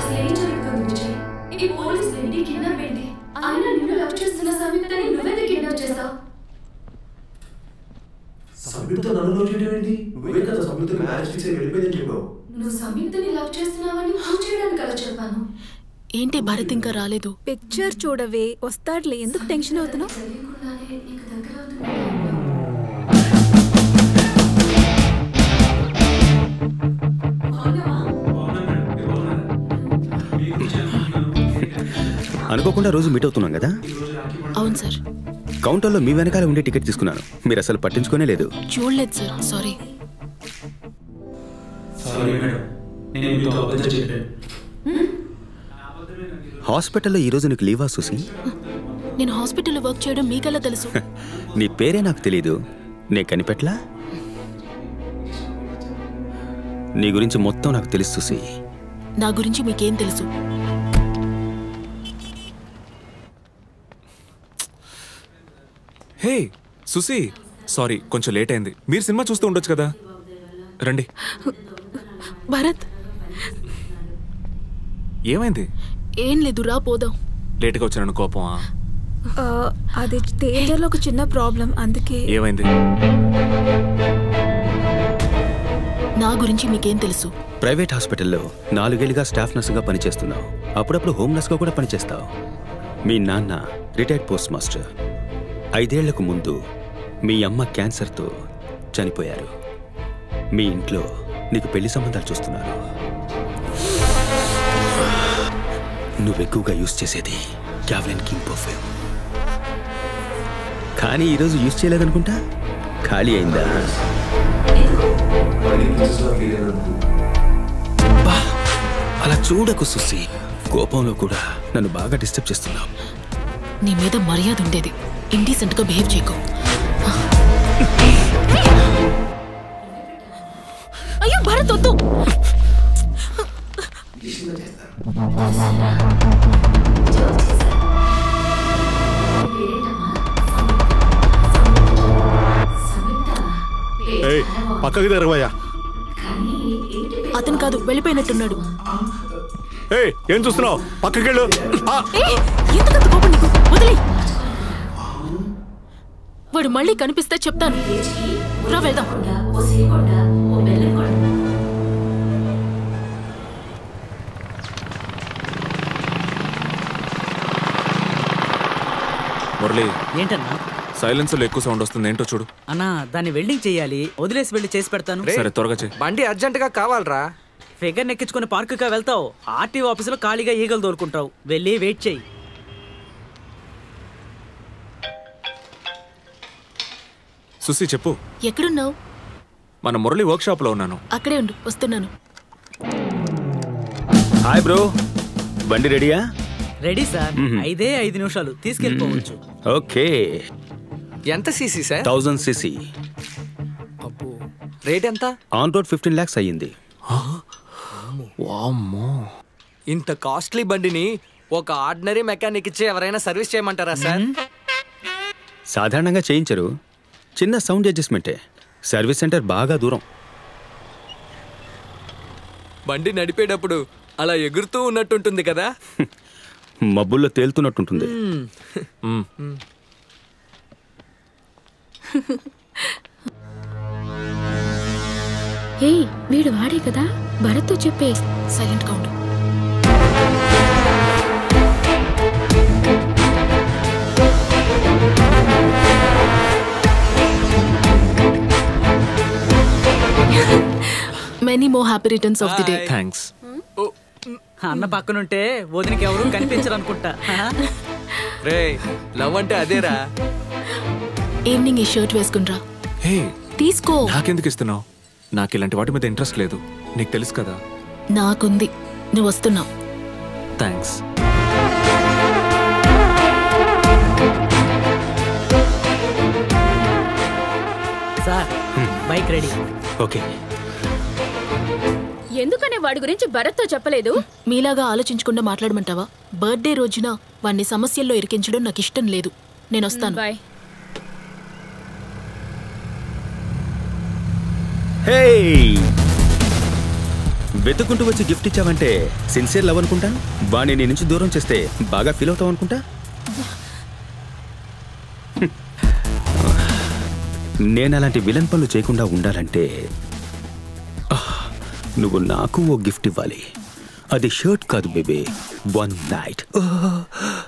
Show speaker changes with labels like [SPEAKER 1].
[SPEAKER 1] అసలు ఏం జరుగుతుంది విజయ్ ఈ పోలీస్ ఏంటి కిడ్నాప్ ఏంటి అయినా నిన్ను లవ్ చేస్తున్న సంయుక్తని నువ్వెందుకు కిడ్నాప్ చేస్తావు
[SPEAKER 2] సంయుక్త నన్ను లవ్ చేయడం ఏంటి నువ్వే కదా సంయుక్త మ్యారేజ్ ఫిక్స్ అయ్యి వెళ్ళిపోయిందని చెప్పావు
[SPEAKER 1] నువ్వు సంయుక్తని లవ్ చేస్తున్నావని ప్రూవ్ చేయడానికి అలా చెప్పాను
[SPEAKER 3] ఏంటి భరత్ ఇంకా రాలేదు
[SPEAKER 4] పిక్చర్ చూడవే వస్తాడులే ఎందుకు టెన్షన్ అవుతున్నావు
[SPEAKER 1] తెలియకుండానే నీకు దగ్గర అవుతున్నా
[SPEAKER 5] అనుకోకుండా రోజు మీట్ అవుతున్నాం కదా
[SPEAKER 3] అవును సార్
[SPEAKER 5] కౌంటర్లో మీ వెనకాల ఉండే టికెట్ తీసుకున్నాను మీరు అసలు పట్టించుకోనే లేదు
[SPEAKER 3] చూడలేదు సార్ సారీ
[SPEAKER 2] సారీ మేడం నేను మీతో అబద్ధం చెప్పాను
[SPEAKER 5] హాస్పిటల్లో ఈ రోజు నీకు లీవా చూసి
[SPEAKER 3] నేను హాస్పిటల్లో వర్క్ చేయడం మీకెలా తెలుసు
[SPEAKER 5] నీ పేరే నాకు తెలీదు నే కనిపెట్లా నీ గురించి మొత్తం నాకు తెలుసు చూసి
[SPEAKER 3] నా గురించి మీకేం తెలుసు
[SPEAKER 6] హే సుసి సారీ కొంచెం లేట్ అయింది మీరు సినిమా చూస్తూ ఉండొచ్చు కదా రండి
[SPEAKER 3] భరత్
[SPEAKER 6] ఏమైంది
[SPEAKER 3] ఏం లేదు రా పోదాం
[SPEAKER 6] లేట్గా వచ్చాను కోపమా
[SPEAKER 4] ఆ, అది థియేటర్లో ఒక చిన్న ప్రాబ్లం అందుకే
[SPEAKER 6] ఏమైంది
[SPEAKER 3] నా గురించి మీకేం తెలుసు
[SPEAKER 5] ప్రైవేట్ హాస్పిటల్లో నాలుగేళ్లుగా స్టాఫ్ నర్సుగా పనిచేస్తున్నావు అప్పుడప్పుడు హోమ్ నర్స్గా కూడా పనిచేస్తావు మీ నాన్న రిటైర్డ్ పోస్ట్ మాస్టర్ ఐదేళ్లకు ముందు మీ అమ్మ క్యాన్సర్తో చనిపోయారు మీ ఇంట్లో నీకు పెళ్లి సంబంధాలు చూస్తున్నారు నువ్వు ఎక్కువగా యూజ్ చేసేది క్యావ్లిన్ కింగ్ పర్ఫ్యూమ్ కానీ ఈరోజు యూజ్ చేయలేదనుకుంటా ఖాళీ అయిందా
[SPEAKER 2] మళ్ళీ బిజినెస్లో ఫెయిల్ అయినందుకు
[SPEAKER 5] బా అలా చూడకు సుసి కోపంలో కూడా నన్ను బాగా డిస్టర్బ్ చేస్తున్నావు
[SPEAKER 3] నీ మీద మర్యాద ఉండేది ఇండీసెంట్ గా బిహేవ్ చేయకు అయ్యో భరత్ వద్దు
[SPEAKER 7] ఏయ్ పక్కకి తెరవయ్యా
[SPEAKER 3] అతను కాదు వెళ్ళిపోయినట్టున్నాడు
[SPEAKER 7] ఏయ్ ఏం చూస్తున్నావు పక్కకెళ్ళు ఆ,
[SPEAKER 3] ఏయ్, ఎందుకంత కోపం నీకు వదిలే వాడు మళ్ళీ కనిపిస్తే చెప్తాను రా వెళ్దాం
[SPEAKER 1] ఓ సీకొండ ఓ బెల్లం కొండ
[SPEAKER 6] మురళి
[SPEAKER 8] ఏంటన్నా
[SPEAKER 6] సైలెన్సర్లో ఎక్కువ సౌండ్ వస్తుంది ఏంటో చూడు
[SPEAKER 8] అన్నా దాన్ని వెల్డింగ్ చేయాలి వదిలేసి వెళ్ళి చేసి పెడతాను
[SPEAKER 6] సరే త్వరగా చేయి
[SPEAKER 9] బండి అర్జెంటుగా కావాలరా
[SPEAKER 8] ఫిగర్ నెక్కించుకుని పార్కుగా వెళ్తావు ఆర్టీఓ ఆఫీసులో ఖాళీగా ఈగలు దోలుకుంటావు వెళ్ళి వెయిట్ చేయి
[SPEAKER 6] సుసి చెప్పు
[SPEAKER 3] ఎక్కడున్నావు
[SPEAKER 6] మన మురళి వర్క్ షాప్ లో ఉన్నాను
[SPEAKER 3] అక్కడే ఉండు వస్తున్నాను
[SPEAKER 5] హాయ్ బ్రో బండి రెడీయా
[SPEAKER 8] రెడీ సార్ ఐదే ఐదు నిమిషాలు తీసుకెళ్ళిపోవచ్చు
[SPEAKER 5] ఓకే
[SPEAKER 9] ఎంత సీసీ సార్
[SPEAKER 5] థౌజండ్ సిసి
[SPEAKER 9] అబ్బో రేట్ ఎంత
[SPEAKER 5] ఆన్ రోడ్ ఫిఫ్టీన్ ల్యాక్స్ అయ్యింది
[SPEAKER 6] వామ్మో
[SPEAKER 9] ఇంత కాస్ట్లీ బండిని ఒక ఆర్డినరీ మెకానిక్ ఇచ్చి ఎవరైనా సర్వీస్ చేయమంటారా సార్
[SPEAKER 5] సాధారణంగా చేయించరు చిన్న సౌండ్ అడ్జస్ట్మెంటే సర్వీస్ సెంటర్ బాగా దూరం
[SPEAKER 9] బండి నడిపేటప్పుడు అలా ఎగురుతూ ఉన్నట్టుంటుంది కదా
[SPEAKER 5] మబ్బుల్లో తేలుతున్నట్టుంటుంది
[SPEAKER 6] మ్మ్.
[SPEAKER 4] ఏయ్ వీడు వాడే కదా భరత్తో చెప్పే
[SPEAKER 3] సైలెంట్ గా ఉండు many more happy returns of the day
[SPEAKER 6] thanks
[SPEAKER 8] అన్న పక్కనుంటే వదినకి ఎవరు కనిపించరు అనుకుంటా
[SPEAKER 9] రే లవ్ అంటే అదేరా
[SPEAKER 3] ఈవినింగ్ ఈ షర్ట్ వేసుకునిరా
[SPEAKER 6] హే
[SPEAKER 3] తీసుకో
[SPEAKER 6] నాకెందుకు ఇస్తున్నావు నాకు ఇలాంటి వాటి మీద ఇంట్రెస్ట్ లేదు నీకు తెలుసు కదా
[SPEAKER 3] నాకుంది నువ్వు వస్తున్నావు
[SPEAKER 6] thanks
[SPEAKER 8] sir bike ready
[SPEAKER 5] okay
[SPEAKER 4] ఎందుకనే వాడి గురించి భరత్తో చెప్పలేదు
[SPEAKER 3] మీలాగా ఆలోచించకుండా మాట్లాడమంటావా బర్త్డే రోజున వాణ్ణి సమస్యల్లో ఇరికించడం నాకు ఇష్టం లేదు నేను వస్తాను
[SPEAKER 4] బాయ్
[SPEAKER 5] హే వెతుక్కుంటూ వచ్చి గిఫ్ట్ ఇచ్చావంటే సిన్సియర్ లవ్ అనుకుంటా వాణ్ణి నీ నుంచి దూరం చేస్తే బాగా ఫీల్ అవుతావు అనుకుంటా నేను అలాంటి విలన్ పనులు చేయకుండా ఉండాలంటే ఆహ్, నువ్వు నాకు ఓ గిఫ్ట్ ఇవ్వాలి అది షర్ట్ కాదు బేబీ వన్ నైట్